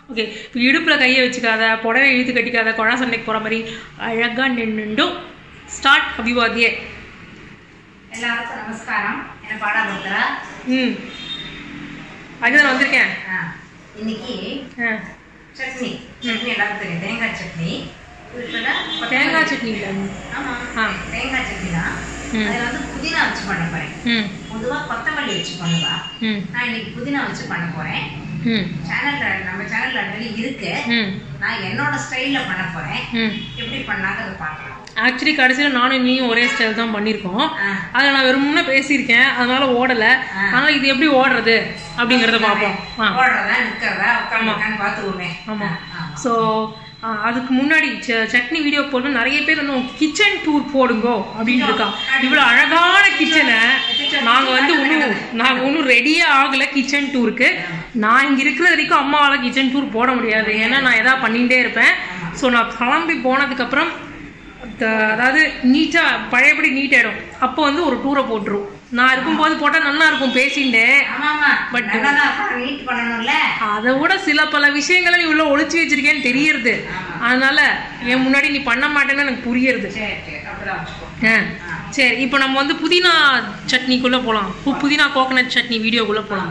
Okay இடுப்பில் கையை வச்சுக்காத புடவை இழுத்து கட்டிக்காத குழா சண்டைக்கு போகிற மாதிரி அழகாக நின்றுண்டும் ஸ்டார்ட் அபிவாதியே எல்லாருக்கும் நமஸ்காரம் என்ன பாடாபுரத்தரா ம் அதுதான் வந்திருக்கேன் இன்னைக்கு ஆ சட்னி சட்னி எல்லாருக்கும் தெரியும் தேங்காய் சட்னி இதுல கொத்தமல்லி- தேங்காய் சட்னி இல்லை ஆமா ஆ. தேங்காய் சட்னி தான் ம். அதுல வந்து புதினா வச்சு பண்ண போறேன் ம் பொதுவா கொத்தமல்லி வச்சு பண்ணுவா ம் நான் இன்னைக்கு புதினா வச்சு பண்ண போறேன் ம் சேனல்ல நம்ம சேனல்ல ஆல்ரெடி இருக்கு ம் நான் என்னோட ஸ்டைல்ல பண்ண போறேன் ம் எப்படி பண்ணாங்கிறத பார்க்கலாம் ஆக்சுவலி கடைசியில் நானும் நீயும் ஒரே ஸ்டைல் தான் பண்ணியிருக்கோம் ஆ. அதில் நான் வெறும்னா பேசியிருக்கேன் அதனால ஓடலை ஆ. அதனால இது எப்படி ஓடுறது அப்படிங்கிறத பார்ப்போம் ஆ ஓடுறதா நிக்கிறதா உட்காந்துருக்கான்னு பார்த்துருவோமே ஆமாம் ஆமா. ஸோ அதுக்கு முன்னாடி ச- சட்னி வீடியோ போடணும் நிறைய பேர் வந்து கிச்சன் டூர் போடுங்கோ அப்படின்னு இருக்கா இவ்வளோ அழகான கிச்சனை நாங்கள் வந்து இன்னும் நாங்கள் இன்னும் ரெடியே ஆகலை கிச்சன் டூருக்கு நான் இங்கே இருக்கிற வரைக்கும் அம்மாவால் கிச்சன் டூர் போட முடியாது ஏன்னா நான் எதாவது பண்ணிகிட்டே இருப்பேன் ஸோ நான் கிளம்பி போனதுக்கப்புறம் த- அதாவது நீட்டாக பழையபடி நீட் ஆகிடும் அப்போ வந்து ஒரு டூரை போட்டுரும் நான் இருக்கும்போது போட்டால் நல்லா இருக்கும் பேசிட்டு ஆமா ஆமா But- நல்லா தான் அப்புறம் நீட் பண்ணணும்ல அதை விட சில பல விஷயங்களை நீ உள்ள ஒளிச்சு வச்சிருக்கேன்னு தெரியறது அதனால என் முன்னாடி நீ பண்ண மாட்டேன்னு எனக்கு புரியுறது சரி சரி அப்படிதான் வச்சுக்கோ ஆ சரி இப்போ நம்ம வந்து புதினா சட்னிக்குள்ள போகலாம் புதினா கோகனட் சட்னி வீடியோக்குள்ள போகலாம்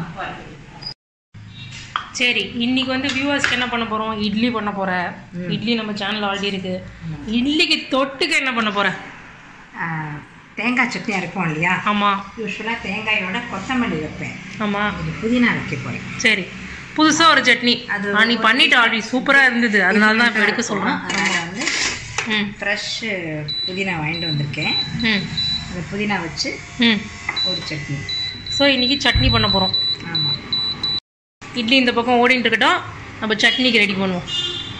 சரி இன்னைக்கு வந்து வியூவர்ஸ்க்கு என்ன பண்ண போறோம் இட்லி பண்ண போற இட்லி நம்ம சேனல் ஆல்ரெடி இருக்கு இட்லிக்கு தொட்டுக்க என்ன பண்ண போற ஆ, தேங்காய் சட்னி அரைப்போம் இல்லையா ஆமா யூஸ்வலாக தேங்காயோட கொத்தமல்லி வைப்பேன் ஆமா இது புதினா வைக்க போறேன் சரி புதுசா ஒரு சட்னி அது ஆ, நீ பண்ணிட்டு ஆல்ரெடி சூப்பரா இருந்தது அதனால தான் இப்போ எடுக்க சொல்றேன் அதனால வந்து ம் ஃப்ரெஷ் புதினா வாங்கிட்டு வந்திருக்கேன் ம் அந்த புதினா வச்சு ம் ஒரு சட்னி ஸோ இன்னைக்கு சட்னி பண்ண போகிறோம் ஆமாம் இட்லி இந்த பக்கம் ஓடிட்டு இருக்கட்டும் நம்ம சட்னிக்கு ரெடி பண்ணுவோம்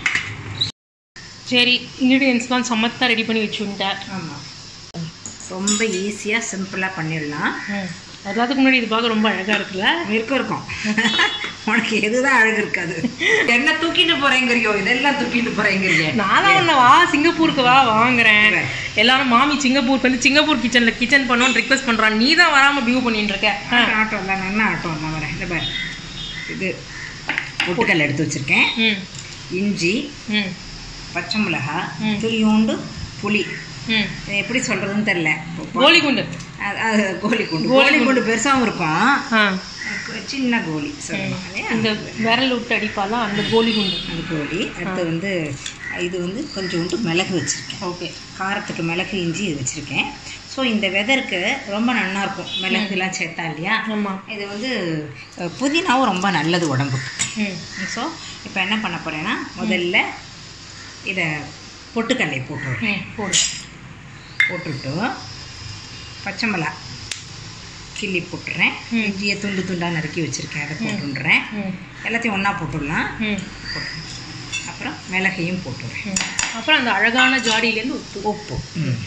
சரி இன்க்ரீடியன்ஸ்லாம் சமத்தான் ரெடி பண்ணி வச்சுட்டேன் ஆமாம் ரொம்ப ஈஸியாக சிம்பிளாக பண்ணிடலாம் ம் எல்லாத்துக்கு முன்னாடி இது பார்க்க ரொம்ப அழகாக இருக்குல்ல இருக்கும் இருக்கும் உனக்கு எதுதான் அழகு இருக்காது என்ன தூக்கிட்டு போறேங்கிறியோ இதெல்லாம் தூக்கிட்டு போறேங்கிறிய நானும் ஒன்று வா சிங்கப்பூருக்கு வா வாங்குறேன் எல்லாரும் மாமி சிங்கப்பூருக்கு வந்து சிங்கப்பூர் கிச்சனில் கிச்சன் பண்ணணும்னு ரிக்வெஸ்ட் பண்ணுறான் நீ தான் வராமல் வியூ பண்ணிட்டு இருக்க ஆ ஆட்டோ இல்லை நல்ல ஆட்டோ நான் வரேன் இந்த பாரு இது பொட்டுக்கல் எடுத்து வச்சிருக்கேன் ம் இஞ்சி ம் பச்சை மிளகா ம். துளியோண்டு புளி ம் இது எப்படி சொல்றதுன்னு தெரியல கோலி குண்டு அது- அது கோலி குண்டு கோலி குண்டு பெருசாகவும் இருக்கும் ஆ சின்ன கோலி சொல்லலாம் இல்லையா? இந்த விரல் விட்டு அடிப்பாலாம் அந்த கோலி குண்டு அது கோலி அடுத்து வந்து இது வந்து கொஞ்சோண்டு மிளகு வச்சுருக்கேன் ஓகே காரத்துக்கு மிளகு இஞ்சி இது வச்சுருக்கேன் ஸோ இந்த வெதருக்கு ரொம்ப நல்லா இருக்கும் மிளகுலாம் சேர்த்தா இல்லையா ஆமாம் இது வந்து அஹ், புதினாவும் ரொம்ப நல்லது உடம்புக்கு ம் ஸோ இப்போ என்ன பண்ண போகிறேன்னா முதல்ல இதை பொட்டுக்கல்லை போட்டுருவேன் ம் போடு போட்டுட்டு பச்சை மிளகா கிள்ளி போட்டுறேன் ம். இஞ்சியை துண்டு துண்டாக நறுக்கி வச்சுருக்கேன் அதை போட்டுடுறேன் ம் எல்லாத்தையும் ஒன்றா போட்டுடலாம் ம் போட்டுறேன் அப்புறம் மிளகையும் போட்டுடுறேன் ம். அப்புறம் அந்த அழகான ஜாடியிலேருந்து உப்பு உப்பு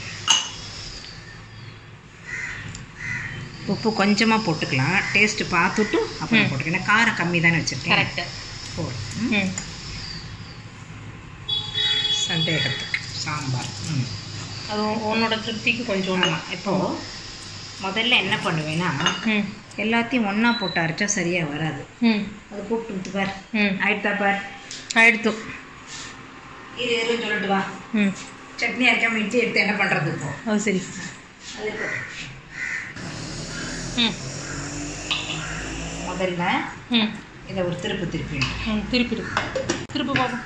உப்பு கொஞ்சமாக போட்டுக்கலாம் டேஸ்ட்டு பார்த்துட்டு அப்புறம் போட்டுக்கலாம் ஏன்னா காரம் கம்மி தானே வச்சுருக்கேன் கரெக்டு போடு ம் சந்தேகத்துக்கு சாம்பார் ம் அது உன்- உன்னோட திருப்திக்கு கொஞ்சம் ஆமாம் இப்போது முதல்ல என்ன பண்ணுவேன்னா ம் எல்லாத்தையும் ஒன்றா போட்டு அரைச்சா சரியாக வராது ம் அது போட்டு விட்டு பார் ம் ஆயிடுதா பார் ஆயிடுத்து இது எதுவும் சொல்லிட்டு வா ம் சட்னி அரைக்காம இட்லி எடுத்து என்ன பண்ணுறது இப்போ அது சரி அது இப்போ ம் முதல்ல ம் இதை ஒரு திருப்பு திருப்பிடணும் ம் திருப்பிடு திருப்பி பார்ப்போம்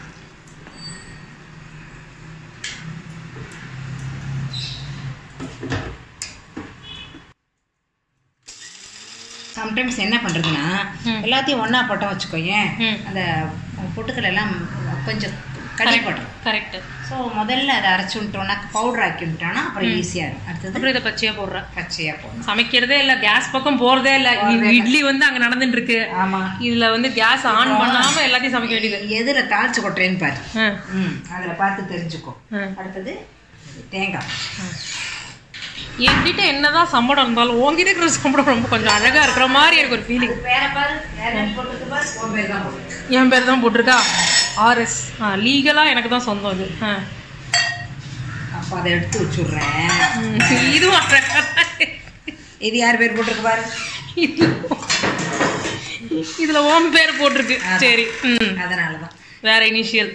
சம்டைம்ஸ் என்ன பண்ணுறதுன்னா ம். எல்லாத்தையும் ஒன்றா போட்டோம் வச்சுக்கோயேன் ம். அந்த பொட்டுக்கல் எல்லாம் கொஞ்சம் கடிப்படும் கரெக்டு ஸோ முதல்ல அதை அரைச்சி விட்டோம்னா பவுடர் ஆக்கி விட்டோம்னா அப்புறம் ஈஸியாக இருக்கும் அடுத்தது அப்புறம் இதை பச்சையாக போடுறேன் பச்சையாக போடணும் சமைக்கிறதே இல்லை கேஸ் பக்கம் போகிறதே இல்லை இட்லி வந்து அங்கே நடந்துட்டு இருக்கு ஆமாம் இதில் வந்து கேஸ் ஆன் பண்ணாமல் எல்லாத்தையும் சமைக்க வேண்டியது எதில் தாளிச்சு கொட்டுறேன்னு பாரு ஆ ம் அதில் பார்த்து தெரிஞ்சுக்கோ ஆ அடுத்தது தேங்காய் என்கிட்ட என்னதான் சம்பளம் இருந்தாலும் உங்ககிட்ட இருக்கிற சம்பளம் ரொம்ப கொஞ்சம் அழகா இருக்கிற மாதிரி எனக்கு ஒரு ஃபீலிங் வேற பாரு வேற போட்டுக்கு பாரு உன் பேர் தான் போட்டு என் பேர் தான் போட்டிருக்கா ஆர்எஸ் ஆ லீகலாக எனக்கு தான் சொந்தம் அது ஆ அப்போ அதை எடுத்து வச்சுடுறேன் ம், இதுவும் அழகா தான் இருக்கு. இது யார் பேர் போட்டிருக்கு பாரு இதுவும் இதுல ஓம் பேர் போட்டிருக்கு சரி ம் அதனால தான் வேற இனிஷியல்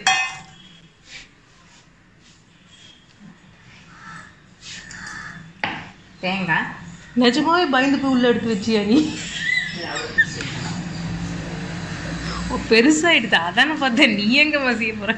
தேங்காய் நிஜமாவே பயந்து போய் உள்ள எடுத்து வச்சியா நீ ஓ பெருசாயிடுது அதானே பார்த்தேன் நீ எங்க மசிய போற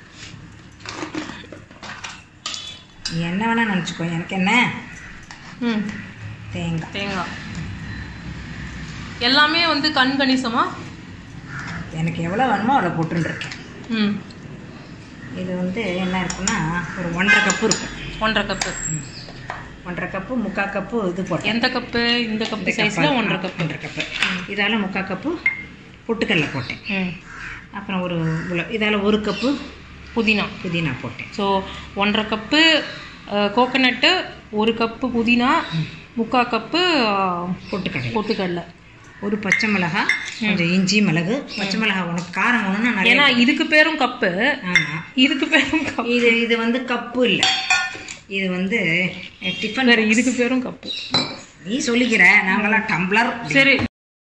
நீ என்ன வேணா நினச்சிக்கோ எனக்கு என்ன ம் தேங்காய் தேங்காய் எல்லாமே வந்து கண் கணிசமா எனக்கு எவ்வளோ வேணுமோ அவ்வளோ போட்டுருக்கேன் ம் இது வந்து என்ன இருக்குன்னா ஒரு ஒன்றரை கப்பு இருக்கும் ஒன்றரை கப்பு ஒன்றரை கப்பு முக்கால் கப்பு இது போட்டேன் எந்த கப்பு இந்த கப்பு இந்த சைஸ்ல கப்பு, ஒன்றரை ஆ, கப்பு ஒன்றரை கப்பு இதால் முக்கால் கப்பு பொட்டுக்கடலை போட்டேன் ம் அப்புறம் ஒரு இவ்வளோ இதால் ஒரு கப்பு புதினா புதினா போட்டேன் ஸோ ஒன்றரை கப்பு கோகனட்டு ஒரு கப்பு புதினா முக்கால் கப்பு பொட்டுக்கடலை பொட்டுக்கடலை ஒரு பச்சை மிளகாய் கொஞ்சம் இஞ்சி மிளகு பச்சை மிளகாய் உனக்கு காரம் ஒன்றுனா நிறைய ஏன்னா இதுக்கு பேரும் கப்பு ஆமாம் இதுக்கு பேரும் கப்பு இது இது வந்து கப்பு இல்லை இது வந்து டிஃபன் வேற இதுக்கு பேரும் கப்பு நீ சொல்லிக்கிற நாங்களாம் டம்ளர் சரி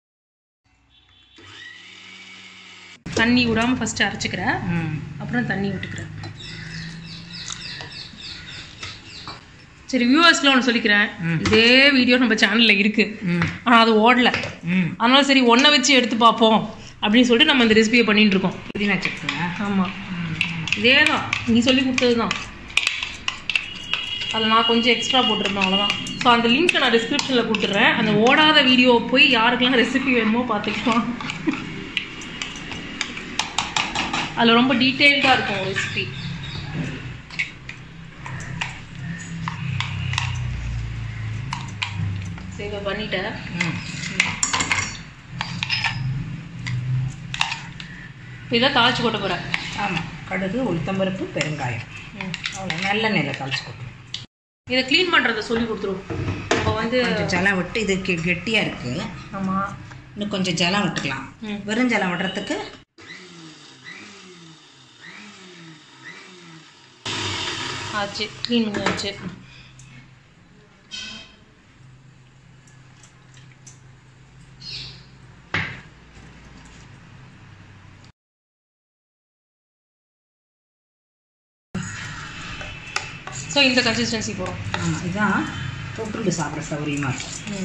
தண்ணி விடாம ஃபர்ஸ்ட் அரைச்சிக்கிறேன் ம் அப்புறம் தண்ணி விட்டுக்கிறேன் சரி வியூவர்ஸ்ல ஒன்று சொல்லிக்கிறேன் இதே வீடியோ நம்ம சேனல்ல இருக்கு ம் ஆனா அது ஓடல ம் அதனால சரி ஒன்றை வச்சு எடுத்து பார்ப்போம் அப்படின்னு சொல்லிட்டு நம்ம இந்த ரெசிபியை பண்ணிட்டு இருக்கோம் புதினா சட்னியா ஆமாம் இதே தான் நீ சொல்லி கொடுத்தது தான் அதில் நான் கொஞ்சம் எக்ஸ்ட்ரா போட்டிருப்பேன் அவ்வளோதான் ஸோ அந்த லிங்க்கை நான் டிஸ்கிரிப்ஷனில் கொடுத்துட்றேன் அந்த ஓடாத வீடியோ போய் யாருக்கெல்லாம் ரெசிபி வேணுமோ பார்த்துக்கலாம் அதில் ரொம்ப டீட்டெயில்டாக இருக்கும் ரெசிபி சரி இதை பண்ணிட்டேன் ம் இதை தாளிச்சு கொட்ட போகிறேன் ஆமாம் கடுகு உளுத்தம்பருப்பு பெருங்காயம் அவ்வளோ நல்ல நெல்லை தாளிச்சு கொட்டணும் இதை க்ளீன் பண்ணுறதை சொல்லி கொடுத்துருவோம் நம்ம வந்து கொஞ்சம் ஜலம் விட்டு இது கெ- கெட்டியா இருக்கு ஆமாம் இன்னும் கொஞ்சம் ஜலம் விட்டுக்கலாம் ம். வெறும் ஜலம் விடுறதுக்கு ஆச்சு க்ளீன் பண்ணியாச்சு ஸோ இந்த கன்சிஸ்டன்சி போகிறோம் ஆமாம் இதான் தொட்டுண்டு சாப்பிட்ற சௌகரியமாக இருக்கும்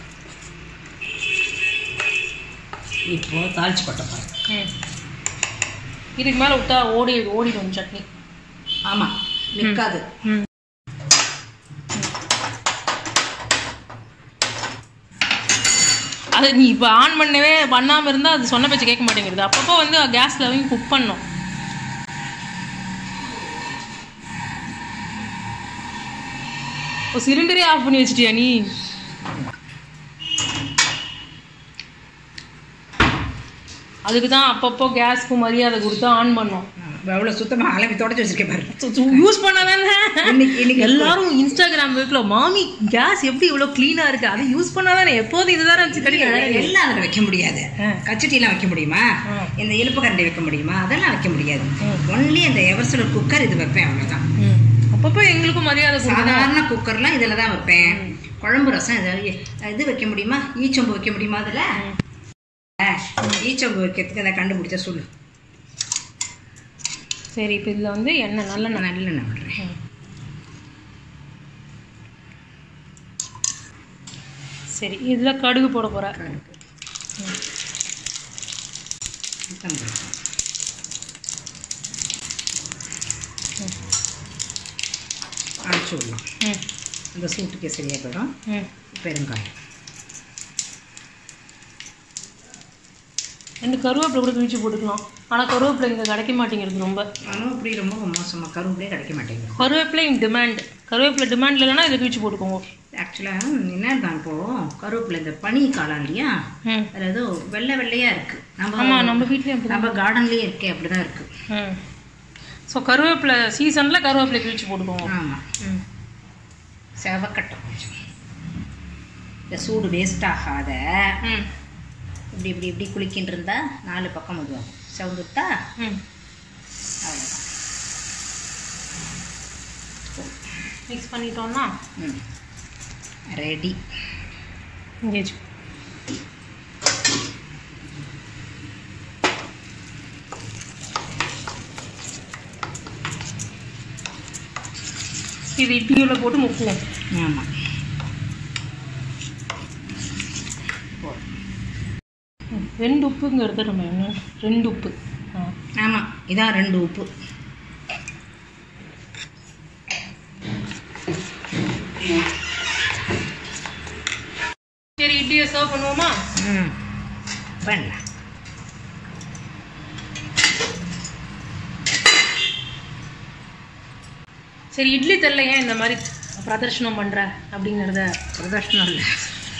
இப்போ தாளிச்சு கொட்ட போகிறேன் ம் இதுக்கு மேலே விட்டா ஓடி ஓடிடும் சட்னி ஆமாம் நிற்காது ம் அது நீ இப்போ ஆன் பண்ணவே பண்ணாமல் இருந்தால் அது சொன்ன பேச்சு கேட்க மாட்டேங்கிறது அப்பப்போ வந்து கேஸில் வாங்கி குக் பண்ணணும் ஓ சிலிண்டரே ஆஃப் பண்ணி வச்சிட்டியா நீ அதுக்கு தான் அப்பப்போ கேஸ்க்கு மரியாதை கொடுத்து ஆன் பண்ணோம் எவ்வளோ சுத்தமாக அலம்பி தொடச்சி வச்சிருக்கேன் பாரு யூஸ் பண்ணாதானே இன்னைக்கு இன்னைக்கு எல்லாரும் இன்ஸ்டாகிராம் வீட்டில் மாமி கேஸ் எப்படி இவ்வளோ க்ளீனாக இருக்கு அதை யூஸ் பண்ணாதானே எப்போதும் இதுதானே வச்சு கடி எல்லாம் அதில் வைக்க முடியாது ஆ. கச்சட்டிலாம் வைக்க முடியுமா ஆ. இந்த இழுப்பு கரண்டி வைக்க முடியுமா அதெல்லாம் வைக்க முடியாது ம். ஒன்லி அந்த எவர்சிலர் குக்கர் இது வைப்பேன் அவ்வளோதான் ம். அப்பப்போ எங்களுக்கும் மரியாதை கொடுக்கணும் சாதாரண குக்கர்லாம் இதில் தான் வைப்பேன் குழம்பு ரசம் இது இது வைக்க முடியுமா ஈச்சொம்பு வைக்க முடியுமா அதில் ஈச்சொம்பு வைக்கிறதுக்கு அதை கண்டுபிடிச்சா சொல்லு சரி இப்போ இதில் வந்து எண்ணெய் நல்ல நான் நல்லெண்ணெய் விடுறேன் சரி இதில் கடுகு போட போகிற கடுகு. உளுத்தம்பருப்பு. அரைச்சி விடலாம் ம் அந்த சூட்டுக்கே சரியாக போயிடும் ம் பெருங்காயம் ரெண்டு கருவேப்பிலை கூட கிழிச்சு போட்டுக்கலாம் ஆனால் கருவேப்பிலை இங்கே கிடைக்க மாட்டேங்கிறது ரொம்ப ஆனால் இப்படி ரொம்ப மோசமாக கருவேப்பிலே கிடைக்க மாட்டேங்குது கருவேப்பிலை இன் டிமாண்ட் கருவேப்பிலை டிமாண்ட் இல்லைன்னா இதை கிழிச்சு போட்டுக்கோங்க ஆக்சுவலாக என்ன தான் இப்போ கருவேப்பிலை இந்த பனி காலம் இல்லையா ம் அதில் ஏதோ வெள்ளை வெள்ளையாக இருக்குது நம்ம ஆமாம் நம்ம வீட்லேயும் அப்படி நம்ம கார்டன்லேயே இருக்கே அப்படி தான் இருக்குது ம் ஸோ கருவேப்பிலை சீசனில் கருவேப்பிலை கிழிச்சு போட்டுக்கோங்க ஆமாம் ம் செவக்கட்டும் கொஞ்சம் இந்த சூடு வேஸ்ட் ஆகாத ம் இப்படி இப்படி இப்படி குளிக்கின்னு இருந்தா நாலு பக்கம் இதுவாகும் செவந்துட்டா ம் அவ்வளோதான் மிக்ஸ் பண்ணிட்டோம்னா ம் ரெடி எங்கேஜ் இது இட்லியில் போட்டு முக்குவோம் ஆமாம் ம், ரெண்டு உப்புங்கிறது நம்ம என்ன ரெண்டு உப்பு ஆ ஆமாம் இதான் ரெண்டு உப்பு சரி இட்லியை சர்வ் பண்ணுவோமா ம் பண்ணலாம் சரி இட்லி தெரியல ஏன் இந்த மாதிரி பிரதர்ஷனம் பண்ற அப்படிங்கிறத பிரதர்ஷனம் இல்லை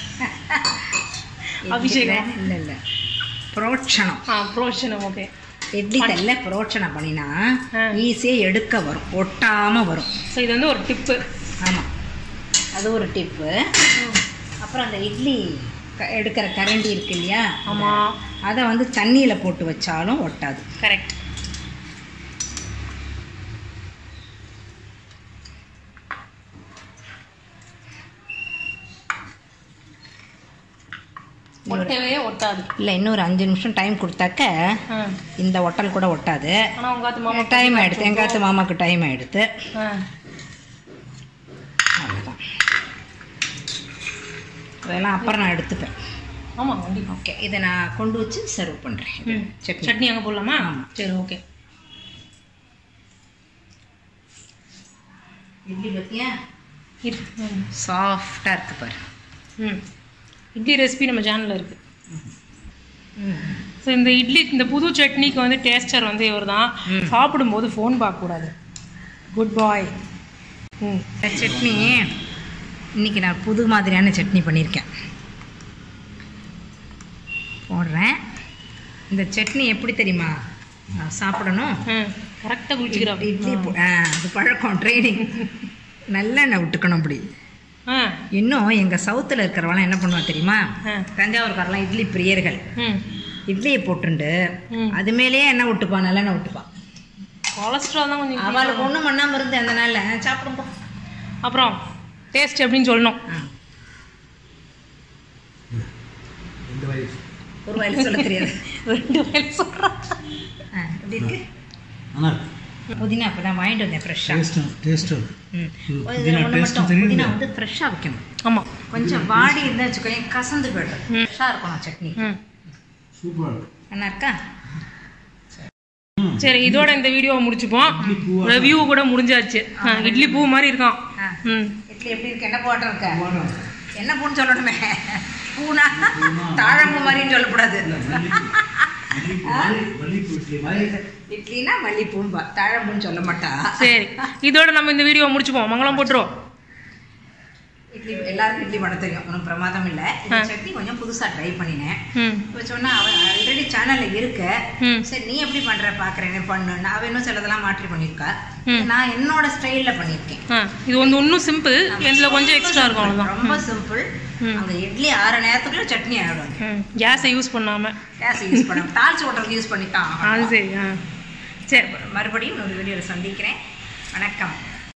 அபிஷேகம். இல்லை இல்லை புரோட்சணம் ஆ புரோஷனம் ஓகே இட்லி தல்ல புரோட்சணம் பண்ணினா ஆ. ஈஸியாக எடுக்க வரும் ஒட்டாமல் வரும் ஸோ இது வந்து ஒரு டிப்பு ஆமாம் அது ஒரு டிப்பு அப்புறம் அந்த இட்லி க- எடுக்கிற கரண்டி இருக்கு இல்லையா ஆமாம் அதை வந்து தண்ணியில் போட்டு வச்சாலும் ஒட்டாது கரெக்ட் ஒட்டவே ஒட்டாது இல்லை இன்னொரு அஞ்சு நிமிஷம் டைம் கொடுத்தாக்க ஆ இந்த ஒட்டல் கூட ஒட்டாது ஆனால் உங்க ஆத்து மாமா டைம் ஆயிடுத்து எங்காத்து மாமாக்கு டைம் ஆயிடுத்து ஆ அவ்வளோதான் அதெல்லாம் அப்புறம் நான் எடுத்துப்பேன் ஆமாம் கண்டிப்பாக ஓகே இதை நான் கொண்டு வச்சு சர்வ் பண்ணுறேன் ம் சட்னி சட்னி அங்கே போடலாமா ஆமா. சரி ஓகே இட்லி பற்றியா இரு ம். சாஃப்டாக இருக்கு பாரு ம் இட்லி ரெசிபி நம்ம சேனலில் இருக்குது ம் ஸோ இந்த இட்லி இந்த புது சட்னிக்கு வந்து டேஸ்டர் வந்து இவர் தான் ம். சாப்பிடும்போது ஃபோன் பார்க்கக்கூடாது குட் பாய் ம் இந்த சட்னி இன்னைக்கு நான் புது மாதிரியான சட்னி பண்ணியிருக்கேன் போடுறேன் இந்த சட்னி எப்படி தெரியுமா நான் சாப்பிடணும் ம் கரெக்டாக குளிச்சுக்கிறோம் இட்லி போ- ஆ அது பழக்கம் ட்ரைனிங் நல்லெண்ணெய் விட்டுக்கணும் அப்படி ஆ இன்னும் எங்கள் சவுத்தில் இருக்கிறவங்களாம் என்ன பண்ணுவா தெரியுமா ஆ தஞ்சாவூர்காரெல்லாம் இட்லி பிரியர்கள் ம் இட்லியை போட்டுண்டு ம் அது மேலேயே எண்ணெய் விட்டுப்பான் நல்லெண்ணெய் விட்டுப்பான் கொலஸ்ட்ரால் தான் கொஞ்சம் அவளுக்கு ஒன்றும் பண்ணாமல் இருந்து அந்த நாளில் சாப்பிடுங்க அப்புறம் டேஸ்ட் எப்படின்னு சொல்லணும் ஆ ஒரு வயசு சொல்ல தெரியாது ரெண்டு வயசு சொல்கிறேன் ஆ, எப்படி இருக்கு ஆனால் புதினா இப்போ நான் வாங்கிட்டு வந்தேன் ஃப்ரெஷ்ஷாக டேஸ்ட்டு டேஸ்ட்டு ம் ம், ஒரு புதினா ஒண்ணு taste மட்டும் தெரியுது. புதினா வந்து ஃப்ரெஷ்ஷாக வைக்கணும் ஆமாம் கொஞ்சம் வாடி இருந்தால் வச்சுக்கோங்க கசந்து போய்டும் ம். ஃப்ரெஷ்ஷாக இருக்கணும் சட்னி ம் சூப்பராக இருக்கும் நல்லா இருக்கா சரி இதோட இந்த வீடியோவை முடிச்சுப்போம் ரிவ்யூ கூட முடிஞ்சாச்சு ஆ, இட்லி பூ மாதிரி இருக்கான் ஆ ம் இட்லி எப்படி இருக்கு என்ன போட்டம் இருக்க என்ன பூன்னு சொல்லணுமே பூனா தாழம்பூ மாதிரின்னு சொல்லக்கூடாது மல்லிப்பூ இட்லி மாதிரி இட்லினா மல்லிப்பூம்பா தாழம்பூன்னு சொல்ல மாட்டா சரி இதோட நம்ம இந்த வீடியோவை முடிச்சுப்போம் மங்களம் போட்டுருவோம் இட்லி எல்லாருக்கும் இட்லி பண்ண தெரியும் ஒன்றும் பிரமாதம் இல்லை இந்த சட்னி கொஞ்சம் புதுசாக ட்ரை பண்ணினேன் ம் இப்போ சொன்னா அவன் ஆல்ரெடி சேனலில் இருக்க ம் சரி நீ எப்படி பண்ற பார்க்குறேன்னு பண்ணுன்னு அவன் இன்னும் சிலதெல்லாம் மாற்றி பண்ணியிருக்கா ம். நான் என்னோட ஸ்டைலில் பண்ணியிருக்கேன் ஆ இது வந்து இன்னும் சிம்பிள் இதில் கொஞ்சம் எக்ஸ்ட்ரா இருக்கும் அவ்வளோதான் ரொம்ப சிம்பிள் ம். அந்த இட்லி ஆறு நேரத்துக்குள்ள சட்னி ஆகிடும் ம் கேஸை யூஸ் பண்ணாமல் கேஸ் யூஸ் பண்ண தாளிச்சு ஓட்டலுக்கு யூஸ் பண்ணித்தான் அது சரி ஆ சரி மறுபடியும் ஒரு வீடியோவில் சந்திக்கிறேன் வணக்கம்